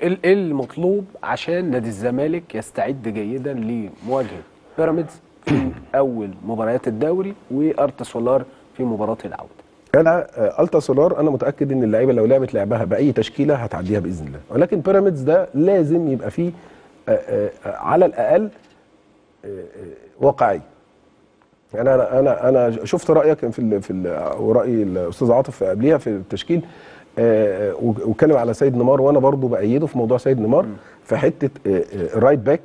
ايه إيه المطلوب عشان نادي الزمالك يستعد جيدا لمواجهه بيراميدز في اول مباريات الدوري وارتا سولار في مباراه العوده انا آه، التا سولار انا متاكد ان اللعيبه لو لعبت لعبها باي تشكيله هتعديها باذن الله ولكن بيراميدز ده لازم يبقى فيه آه، آه، آه، على الاقل آه، آه، واقعي يعني انا انا انا شفت رايك في ال في ال وراي الاستاذ عاطف قبليها في التشكيل آه، آه، واتكلم على سيد نيمار وانا برضو بايده في موضوع سيد نيمار في حته آه، آه، الرايت باك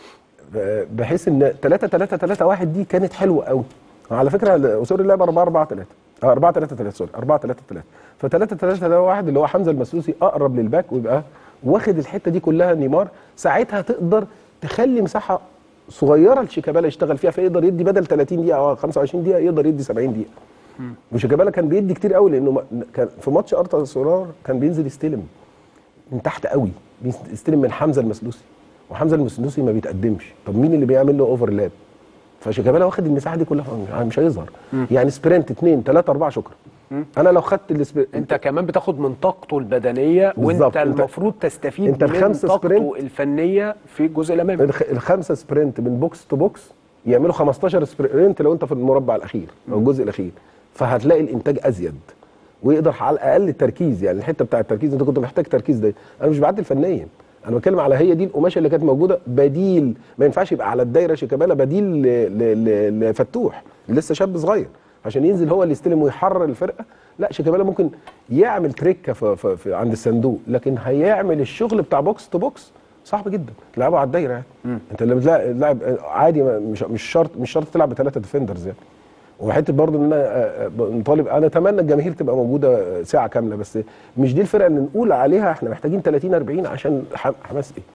آه، بحيث ان 3 3 3 1 دي كانت حلوه قوي على فكره اسوري لعب 4 4 3 4 3 3 سوري 4 3 3 ف 3 3 3 1 اللي هو حمزه المسلوسي اقرب للباك ويبقى واخد الحته دي كلها نيمار ساعتها تقدر تخلي مساحه صغيره لشيكابالا يشتغل فيها فيقدر يدي بدل 30 دقيقه او 25 دقيقه يقدر يدي 70 دقيقه وشيكابالا كان بيدي كتير قوي لانه ما- كان في ماتش ارتا سولار كان بينزل يستلم من تحت قوي بيستلم من حمزه المسلوسي وحمزه المسلوسي ما بيتقدمش طب مين اللي بيعمل له اوفرلاب فشيكابالا واخد المساحه دي كلها مش هيظهر يعني سبرنت 2 3 4 شكرا انا لو خدت السبرنت انت كمان بتاخد من طاقته البدنيه بالظبط. وانت انت- المفروض تستفيد انت من الخمسة طاقته سبرنت- الفنيه في الجزء الامامي الخ- الخمسه سبرنت من بوكس تو بوكس يعملوا 15 سبرنت لو انت في المربع الاخير او الجزء الاخير فهتلاقي الانتاج ازيد ويقدر على الاقل التركيز يعني الحته بتاع التركيز انت كنت محتاج تركيز ده انا مش بعدل فنيا انا بتكلم على هي دي القماشه اللي كانت موجوده بديل ما ينفعش يبقى على الدايره شيكابالا بديل ل- ل- ل- لفتوح لسه شاب صغير عشان ينزل هو اللي يستلم ويحرر الفرقه لا شيكابالا ممكن يعمل تريكه في, في, في عند الصندوق لكن هيعمل الشغل بتاع بوكس تو بوكس صعب جدا تلعبه على الدايره يعني انت اللي بتلاعب لاعب عادي ما- مش مش شرط مش شرط تلعب بثلاثه ديفندرز يعني وحته برضه ان انا آه، آه، طالب انا اتمنى الجماهير تبقى موجوده آه، ساعه كامله بس مش دي الفرقه اللي نقول عليها احنا محتاجين 30 40 عشان ح- حماس ايه